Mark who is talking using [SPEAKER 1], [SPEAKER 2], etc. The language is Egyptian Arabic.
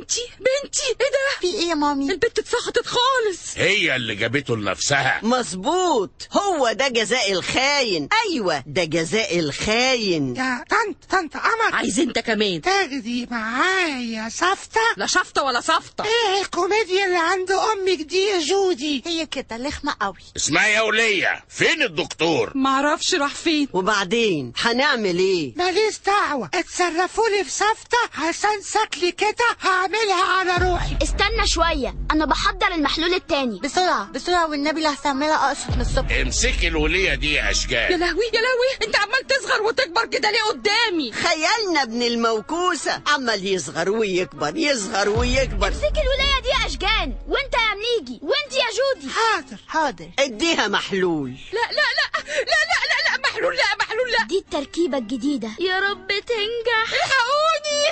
[SPEAKER 1] بنتي بنتي ايه ده
[SPEAKER 2] في ايه يا مامي
[SPEAKER 1] البت اتسخطت خالص
[SPEAKER 3] هي اللي جابته لنفسها
[SPEAKER 4] مظبوط هو ده جزاء الخاين ايوه ده جزاء الخاين
[SPEAKER 5] يا طنط طنط قمر
[SPEAKER 1] عايز انت كمان
[SPEAKER 5] تاخدي معايا صفطة
[SPEAKER 1] لا شفطه ولا صفطه
[SPEAKER 5] ايه الكوميديا اللي عند امك دي يا جودي
[SPEAKER 2] هي كده لخمة قوي
[SPEAKER 3] اسمها يا ولية فين الدكتور
[SPEAKER 1] معرفش راح فين
[SPEAKER 4] وبعدين هنعمل ايه
[SPEAKER 5] ماليش دعوة اتصرفوا لي في صفطة عشان شكلي كده هعملها على روحي
[SPEAKER 6] استنى شوية أنا بحضر المحلول التاني
[SPEAKER 2] بسرعة بسرعة والنبي لا هستعملها اقصد من الصبح
[SPEAKER 3] امسكي الولية دي يا
[SPEAKER 1] يا
[SPEAKER 3] اشجان
[SPEAKER 1] لهوي يا لهوي انت عمال تصغر وتكبر كده ليه قدامي
[SPEAKER 4] خيالنا ابن الموكوسة عمال يصغر ويكبر يصغر ويكبر
[SPEAKER 6] امسكي الولاية دي يا أشجان وانت يا منيجي وانت يا جودي
[SPEAKER 5] حاضر
[SPEAKER 2] حاضر
[SPEAKER 4] اديها محلول
[SPEAKER 1] لا لا لا لا لا لا لا محلول لا محلول لا
[SPEAKER 6] دي التركيبة الجديدة يا رب تنجح
[SPEAKER 1] الحقوني